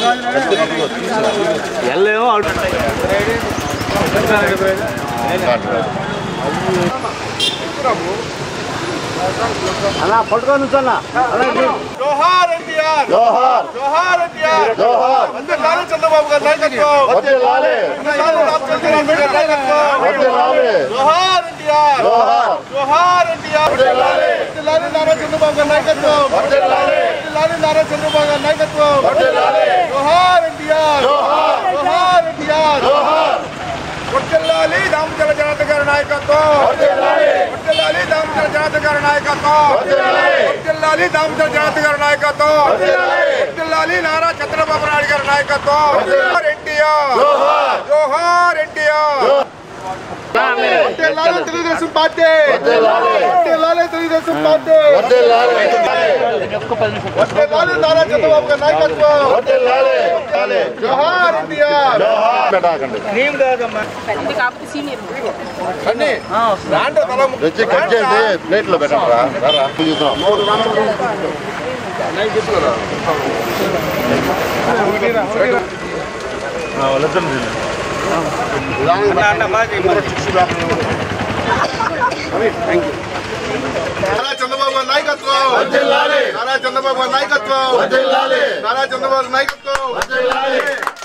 వెళ్ళేమో అలా పట్టుకొని నుంచోన్నా జోహార్ ఎన్టీఆర్ జోహార్ జోహార్ ఎన్టీఆర్ జోహార్ వందనాలు చంద్రబాబు గారి నాయకత్వం వర్ధిల్లాలి వందనాలు రామచంద్రరావు గారి నాయకత్వం వర్ధిల్లాలి జోహార్ ఎన్టీఆర్ జోహార్ జోహార్ ఎన్టీఆర్ వర్ధిల్లాలి. వర్ధిల్లాలి నారా చంద్రబాబు గారి నాయకత్వం వర్ధిల్లాలి. వర్ధిల్లాలి నారా చంద్రబాబు గారి నాయకత్వం వర్ధిల్లాలి. జోహార్ ఎన్టీఆర్ జోహార్. జోహార్ ఎన్టీఆర్ జోహార్ వర్ధిల్లాలి దామచల జనత గారి నాయకత్వం వర్ధిల్లాలి. వర్ధిల్లాలి దామచల జనత గారి నాయకత్వం వర్ధిల్లాలి. వర్ధిల్లాలి దామచల జనత గారి నాయకత్వం వర్ధిల్లాలి. వర్ధిల్లాలి నారా చంద్రబాబు నాయుడు గారి నాయకత్వం వర్ధిల్లాలి. ఎన్టీఆర్ జోహార్. జోహార్ ఎన్టీఆర్ వర్ధిల్లాలి తెలుగుదేశం పార్టీ వర్ధిల్లాలి. వర్ధిల్లాలి తెలుగుదేశం పార్టీ వర్ధిల్లాలి వర్ధిల్లాలి నారా చంద్రబాబు గారి నాయకత్వం వర్ధిల్లాలి జోహార్ ఎన్టీఆర్ జోహార్ పెట్టకండి ఇది కాకపోతే సీనియర్ అన్ని దాంట్లో తల తెచ్చి కట్ చేసి ప్లేట్లో పెట్టండి రా రా చూద్దాం నారా చంద్రబాబు గారి నాయకత్వం వర్ధిల్లాలి. నారా చంద్రబాబు గారి నాయకత్వం వర్ధిల్లాలి. నారా చంద్రబాబు గారి నాయకత్వం వర్ధిల్లాలి.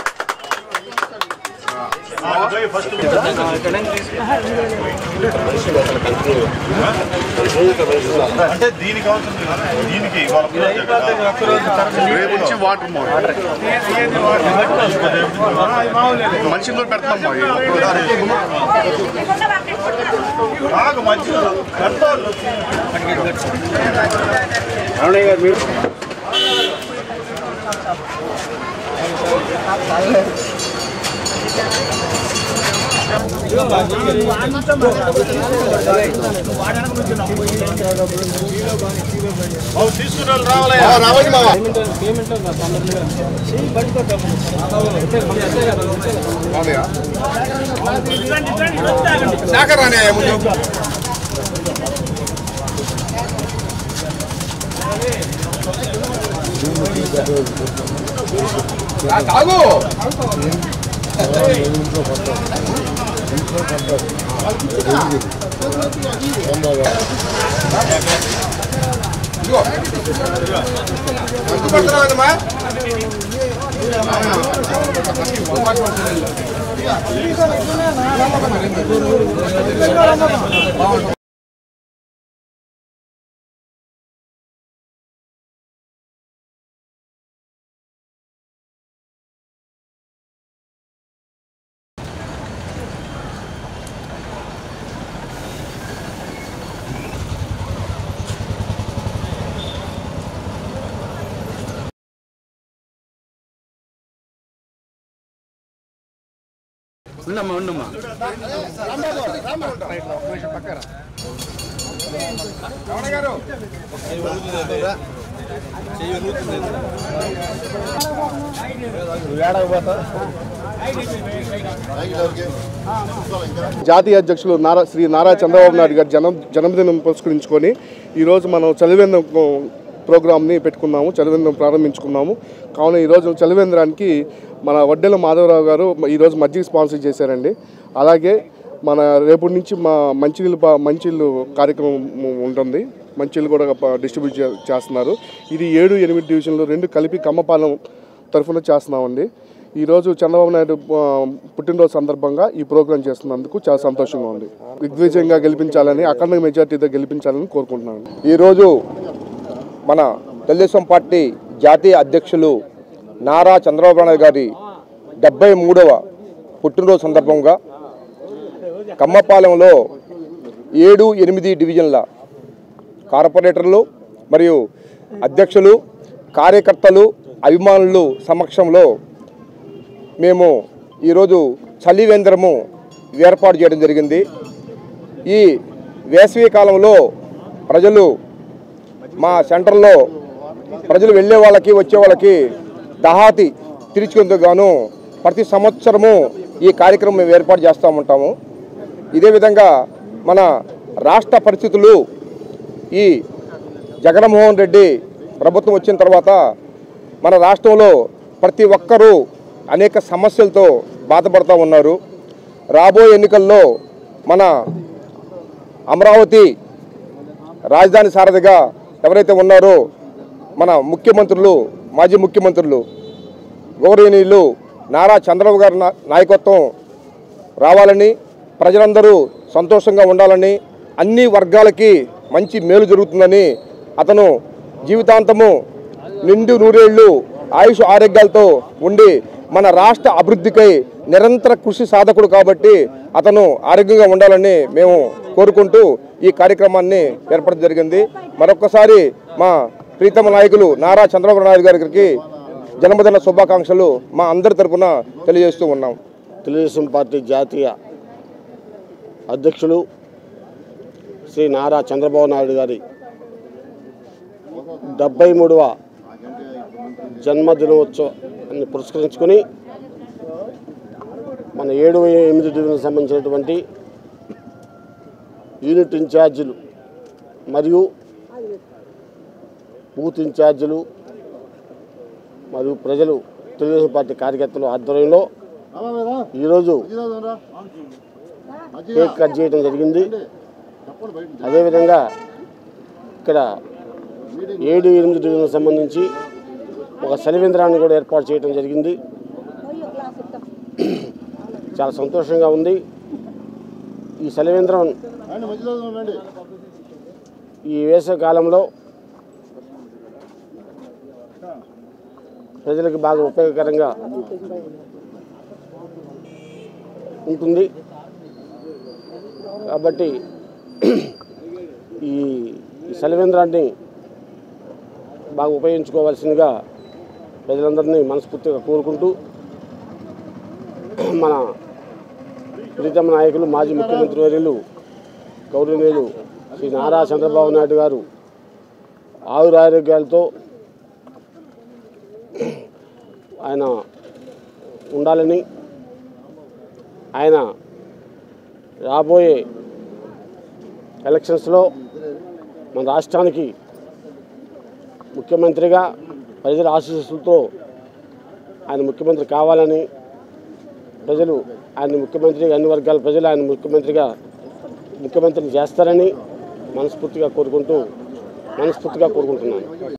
అంటే దీనికి అవసరం లేదు. దీనికి ఇవాళ రేపు నుంచి వాటర్ మోడ్ మనిషిని కూడా పెడతాం బాగా మంచిగా పెడతారు. బాబు తీసుకుని రావాలయ్యా రావాలి మావా శాఖ రాని ముందు తాగు ఎందుకు పడుతున్నావు కదమ్మా ఉండమ్మా ఉండమ్మా రమణ గారు జాతీయ అధ్యక్షులు నారా శ్రీ నారా చంద్రబాబు నాయుడు గారి జనం జన్మదినం పురస్కరించుకొని ఈరోజు మనం చలివేంద్రం ప్రోగ్రామ్ని పెట్టుకున్నాము చలివేంద్రం ప్రారంభించుకున్నాము కావున ఈరోజు చలివేంద్రానికి మన వడ్డెల మాధవరావు గారు ఈరోజు మజ్జిగ స్పాన్సర్ చేశారండి అలాగే మన రేపటి నుంచి మా మంచినీళ్ళు పా- మంచినీళ్ళు కార్యక్రమం ఉంటుంది మంచినీళ్ళు కూడా ప- డిస్ట్రిబ్యూట్ చే- చేస్తున్నారు ఇది ఏడు ఎనిమిది డివిజన్లు రెండు కలిపి కమ్మపాలెం తరఫున చేస్తున్నామండి ఈరోజు చంద్రబాబు నాయుడు ఆ, పుట్టినరోజు సందర్భంగా ఈ ప్రోగ్రాం చేస్తున్నందుకు చాలా సంతోషంగా ఉంది దిగ్విజయంగా గెలిపించాలని అఖండ మెజార్టీతో గెలిపించాలని కోరుకుంటున్నాను ఈరోజు మన తెలుగుదేశం పార్టీ జాతీయ అధ్యక్షులు నారా చంద్రబాబు నాయుడు గారి డెబ్బై మూడవ పుట్టినరోజు సందర్భంగా కమ్మపాలెంలో ఏడు ఎనిమిది డివిజన్ల కార్పొరేటర్లు మరియు అధ్యక్షులు కార్యకర్తలు అభిమానులు సమక్షంలో మేము ఈరోజు చలివేంద్రము ఏర్పాటు చేయడం జరిగింది ఈ వేసవి కాలంలో ప్రజలు మా సెంటర్లో ప్రజలు వెళ్ళే వాళ్ళకి వచ్చే వాళ్ళకి దహాతి తీర్చుకుందుకు గాను ప్రతి సంవత్సరము ఈ కార్యక్రమం మేము ఏర్పాటు చేస్తూ ఉంటాము ఇదే విధంగా మన రాష్ట్ర పరిస్థితులు ఈ జగన్మోహన్ రెడ్డి ప్రభుత్వం వచ్చిన తర్వాత మన రాష్ట్రంలో ప్రతి ఒక్కరూ అనేక సమస్యలతో బాధపడుతూ ఉన్నారు రాబోయే ఎన్నికల్లో మన అమరావతి రాజధాని సారథిగా ఎవరైతే ఉన్నారో మన ముఖ్యమంత్రులు మాజీ ముఖ్యమంత్రులు గౌరవనీయులు నారా చంద్రబాబు గారి నా- నాయకత్వం రావాలని ప్రజలందరూ సంతోషంగా ఉండాలని అన్ని వర్గాలకి మంచి మేలు జరుగుతుందని అతను జీవితాంతము నిండు నూరేళ్లు ఆయుష్ ఆరోగ్యాలతో ఉండి మన రాష్ట్ర అభివృద్ధికై నిరంతర కృషి సాధకుడు కాబట్టి అతను ఆరోగ్యంగా ఉండాలని మేము కోరుకుంటూ ఈ కార్యక్రమాన్ని ఏర్పడడం జరిగింది మరొకసారి మా ప్రీతమ నాయకులు నారా చంద్రబాబు నాయుడు గారికి జన్మదిన శుభాకాంక్షలు మా అందరి తరపున తెలియజేస్తూ ఉన్నాం తెలుగుదేశం పార్టీ జాతీయ అధ్యక్షులు శ్రీ నారా చంద్రబాబు నాయుడు గారి డెబ్బై మూడవ జన్మదినోత్సవాన్ని పురస్కరించుకొని మన ఏడు ఎనిమిది డివిజన్కి సంబంధించినటువంటి యూనిట్ ఇన్ఛార్జీలు మరియు బూత్ ఇన్ఛార్జీలు మరియు ప్రజలు తెలుగుదేశం పార్టీ కార్యకర్తల ఆధ్వర్యంలో ఈరోజు కేక్ కట్ చేయడం జరిగింది అదేవిధంగా ఇక్కడ ఏడు ఎనిమిది డివిజన్కి సంబంధించి ఒక సెలవేంద్రాన్ని కూడా ఏర్పాటు చేయడం జరిగింది చాలా సంతోషంగా ఉంది ఈ సెలవేంద్రం ఈ వేసవి కాలంలో ప్రజలకు బాగా ఉపయోగకరంగా ఉంటుంది కాబట్టి ఈ ఈ సెలవేంద్రాన్ని బాగా ఉపయోగించుకోవాల్సిందిగా ప్రజలందరినీ మనస్ఫూర్తిగా కోరుకుంటూ మన ప్రీతమ నాయకులు మాజీ ముఖ్యమంత్రి వర్యులు గౌరవనీయులు శ్రీ నారా చంద్రబాబు నాయుడు గారు ఆయురారోగ్యాలతో ఆయన ఉండాలని ఆయన రాబోయే ఎలక్షన్స్లో మన రాష్ట్రానికి ముఖ్యమంత్రిగా ప్రజల ఆశీస్సులతో ఆయన ముఖ్యమంత్రి కావాలని ప్రజలు ఆయన ముఖ్యమంత్రి అన్ని వర్గాల ప్రజలు ఆయన ముఖ్యమంత్రిగా ముఖ్యమంత్రిని చేస్తారని మనస్ఫూర్తిగా కోరుకుంటూ మనస్ఫూర్తిగా కోరుకుంటున్నాను